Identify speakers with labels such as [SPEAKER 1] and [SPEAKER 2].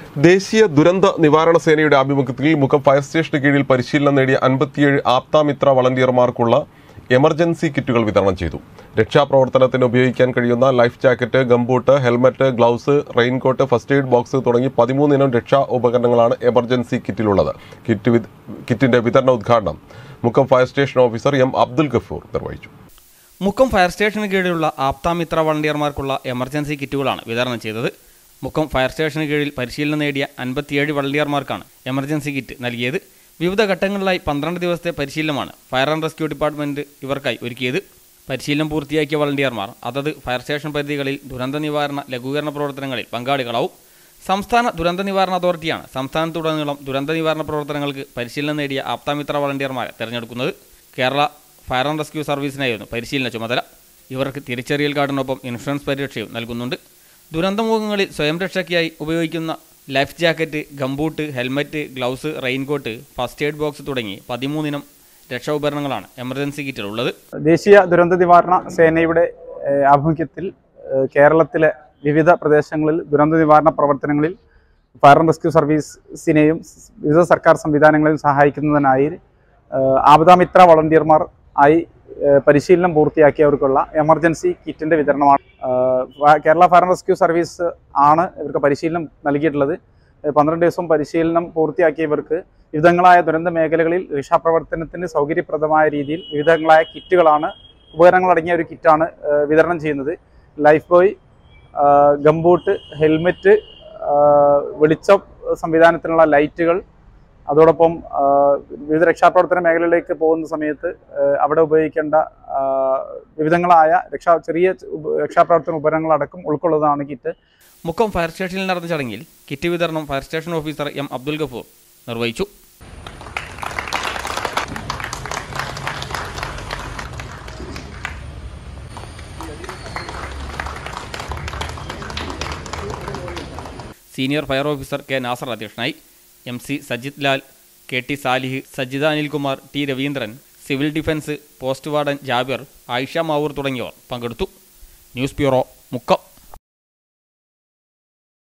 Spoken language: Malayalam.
[SPEAKER 1] ദേശീയ ദുരന്ത നിവാരണ സേനയുടെ ആഭിമുഖ്യത്തിൽ മുഖം ഫയർ സ്റ്റേഷന് കീഴിൽ പരിശീലനം നേടിയ അൻപത്തിയേഴ് ആപ്താമിത്ര വളണ്ടിയർമാർക്കുള്ള എമർജൻസി കിറ്റുകൾ വിതരണം ചെയ്തു രക്ഷാപ്രവർത്തനത്തിന് ഉപയോഗിക്കാൻ കഴിയുന്ന life jacket gumboot helmet gloves raincoat first aid box തുടങ്ങി പതിമൂന്നിനം രക്ഷാ ഉപകരണങ്ങളാണ് എമർജൻസി കിറ്റിലുള്ളത് കിറ്റ് വിത- കിറ്റിന്റെ വിതരണ ഉദ്ഘാടനം Mukkam fire station officer M Abdul Gafoor നിർവഹിച്ചു
[SPEAKER 2] മുക്കം ഫയർ സ്റ്റേഷന് കീഴിലുള്ള ആപ്താമിത്ര വളണ്ടിയർമാർക്കുള്ള എമർജൻസി കിറ്റുകളാണ് വിതരണം ചെയ്തത് മുക്കം ഫയർ സ്റ്റേഷന് കീഴിൽ പരിശീലനം നേടിയ അൻപത്തിയേഴ് വളണ്ടിയർമാർക്കാണ് എമർജൻസി കിറ്റ് നൽകിയത് വിവിധ ഘട്ടങ്ങളിലായി പന്ത്രണ്ട് ദിവസത്തെ പരിശീലനമാണ് ഫയർ ആൻഡ് റെസ്ക്യൂ ഡിപ്പാർട്ട്മെന്റ് ഇവർക്കായി ഒരുക്കിയത് പരിശീലനം പൂർത്തിയാക്കിയ വളണ്ടിയർമാർ അതത് ഫയർ സ്റ്റേഷൻ പരിധികളിൽ ദുരന്ത നിവാരണ ലഘൂകരണ പ്രവർത്തനങ്ങളിൽ പങ്കാളികളാവും സംസ്ഥാന ദുരന്ത നിവാരണ അതോറിറ്റിയാണ് സംസ്ഥാനത്തുടനീളം ദുരന്ത നിവാരണ പ്രവർത്തനങ്ങൾക്ക് പരിശീലനം നേടിയ ആപ്താമിത്ര വളണ്ടിയർമാരെ തിരഞ്ഞെടുക്കുന്നത് കേരള ഫയർ ആൻഡ് റെസ്ക്യൂ സർവീസിനായിരുന്നു പരിശീലന ചുമതല ഇവർക്ക് തിരിച്ചറിയൽ കാർഡിനൊപ്പം ഇൻഷുറൻസ് പരിരക്ഷയും നൽകുന്നുണ്ട് ദുരന്തമുഖങ്ങളിൽ സ്വയം രക്ഷയ്ക്കായി ഉപയോഗിക്കുന്ന life jacket gumboot helmet gloves raincoat first aid box തുടങ്ങി പതിമൂന്നിനം രക്ഷാ ഉപകരണങ്ങളാണ് എമർജൻസി കിറ്റിലുള്ളത്
[SPEAKER 3] ദേശീയ ദുരന്ത നിവാരണ സേനയുടെ ഏഹ്, ആഭിമുഖ്യത്തിൽ ഏഹ്, കേരളത്തിലെ വിവിധ പ്രദേശങ്ങളിൽ ദുരന്ത നിവാരണ പ്രവർത്തനങ്ങളിൽ ഫയർ ആൻഡ് റെസ്ക്യൂ സർവീസിനെയും വിവിധ സർക്കാർ സംവിധാനങ്ങളെയും സഹായിക്കുന്നതിനായി ഏഹ്, ആപദാമിത്ര വളണ്ടിയർമാർ ആയി ഏഹ്, പരിശീലനം പൂർത്തിയാക്കിയവർക്കുള്ള എമർജൻസി കിറ്റിന്റെ വിതരണമാണ് ഏഹ്, ഫ- Kerala fire and rescue service ആണ് ഇവർക്ക് പരിശീലനം നൽകിയിട്ടുള്ളത് ഏഹ്, പന്ത്രണ്ട് ദിവസം പരിശീലനം പൂർത്തിയാക്കിയവർക്ക് വിവിധങ്ങളായ ദുരന്ത മേഖലകളിൽ രക്ഷാപ്രവർത്തനത്തിന് സൗകര്യപ്രദമായ രീതിയിൽ വിവിധങ്ങളായ കിറ്റുകളാണ് ഉപകരണങ്ങൾ അടങ്ങിയ ഒരു കിറ്റാണ് ഏഹ്, വിതരണം ചെയ്യുന്നത് ലൈഫ് ബോയ് ആഹ്, ഗംബൂട്ട് ഹെൽമെറ്റ് ആഹ്, വെളിച്ചം സംവിധാനത്തിനുള്ള ലൈറ്റുകൾ അതോടൊപ്പം ആഹ്, വിവിധ രക്ഷാപ്രവർത്തന മേഖലയിലേക്ക് പോകുന്ന സമയത്ത് ആഹ്, അവിടെ ഉപയോഗിക്കേണ്ട ആഹ്, വിവിധങ്ങളായ രക്ഷാ ചെറിയ ഉപ- രക്ഷാപ്രവർത്തന ഉപകരണങ്ങളടക്കം ഉൾക്കൊള്ളുന്നതാണ് കിറ്റ്
[SPEAKER 2] മുക്കം ഫയർ സ്റ്റേഷനിൽ നടന്ന ചടങ്ങിൽ കിറ്റ് വിതരണം fire station officer M Abdul Gafoor നിർവഹിച്ചു senior fire officer K Nasar അധ്യക്ഷനായി M C Sajith Lal K T Salih Sajitha Anilkumar T Raveendran civil defence post warden Jabir Ayisha Mavoor തുടങ്ങിയവർ പങ്കെടുത്തു ന്യൂസ് ബ്യൂറോ മുക്കം